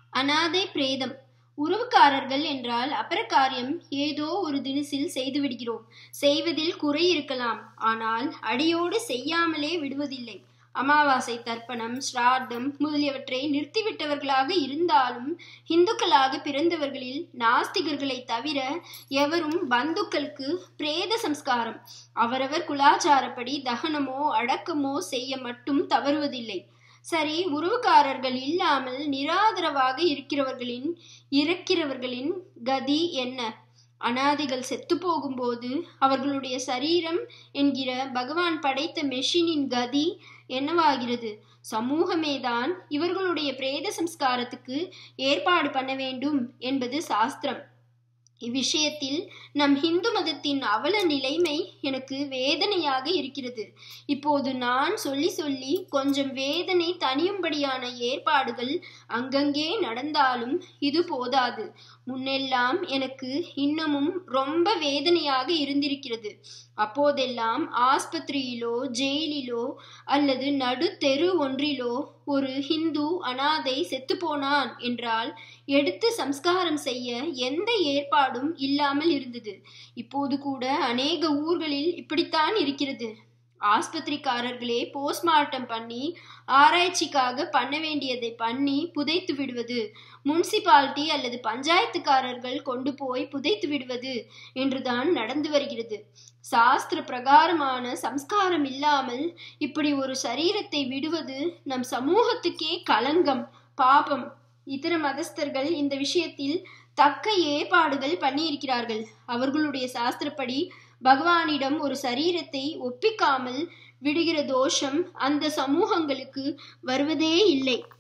அனாதை பிரேதம் உறவுக்காரர்கள் என்றால் அபரகாரியம் ஏதோ ஒரு தினசில் செய்து விடுகிறோம் செய்வதில் குறை இருக்கலாம் ஆனால் அடியோடு செய்யாமலே விடுவதில்லை அமாவாசை தர்ப்பணம் ஸ்ரார்த்தம் முதலியவற்றை நிறுத்திவிட்டவர்களாக இருந்தாலும் இந்துக்களாக பிறந்தவர்களில் நாஸ்திகர்களை தவிர எவரும் பந்துக்களுக்கு பிரேத சம்ஸ்காரம் அவரவர் குலாச்சாரப்படி தகனமோ அடக்கமோ செய்ய மட்டும் தவறுவதில்லை சரி உறவுக்காரர்கள் இல்லாமல் நிராதரவாக இருக்கிறவர்களின் இறக்கிறவர்களின் கதி என்ன அனாதிகள் செத்து போகும்போது அவர்களுடைய சரீரம் என்கிற பகவான் படைத்த மெஷினின் கதி என்னவாகிறது சமூகமேதான் இவர்களுடைய பிரேத சம்ஸ்காரத்துக்கு ஏற்பாடு பண்ண வேண்டும் என்பது சாஸ்திரம் இவ்விஷயத்தில் நம் இந்து மதத்தின் அவல நிலைமை எனக்கு வேதனையாக இருக்கிறது இப்போது நான் சொல்லி சொல்லி கொஞ்சம் வேதனை தனியும்படியான ஏற்பாடுகள் அங்கங்கே நடந்தாலும் இது போதாது முன்னெல்லாம் எனக்கு இன்னமும் ரொம்ப வேதனையாக இருந்திருக்கிறது அப்போதெல்லாம் ஆஸ்பத்திரியிலோ ஜெயிலிலோ அல்லது நடு தெரு ஒன்றிலோ ஒரு ஹிந்து அனாதை செத்துப்போனான் என்றால் எடுத்து சம்ஸ்காரம் செய்ய எந்த ஏற்பாடும் இல்லாமல் இருந்தது இப்போது கூட அநேக ஊர்களில் இப்படித்தான் இருக்கிறது ஆஸ்பத்திரிக்காரர்களே போஸ்ட்மார்ட்டம் பண்ணி ஆராய்ச்சிக்காக பண்ண வேண்டியதை பண்ணி புதைத்து விடுவது முனிசிபாலிட்டி அல்லது பஞ்சாயத்துக்காரர்கள் கொண்டு போய் புதைத்து விடுவது என்றுதான் நடந்து வருகிறது சாஸ்திர பிரகாரமான சம்ஸ்காரம் இல்லாமல் இப்படி ஒரு சரீரத்தை விடுவது நம் சமூகத்துக்கே களங்கம் பாபம் இதர மதஸ்தர்கள் இந்த விஷயத்தில் தக்க ஏற்பாடுகள் பண்ணியிருக்கிறார்கள் அவர்களுடைய சாஸ்திரப்படி பகவானிடம் ஒரு சரீரத்தை ஒப்பிக்காமல் விடுகிற தோஷம் அந்த சமூகங்களுக்கு வருவதே இல்லை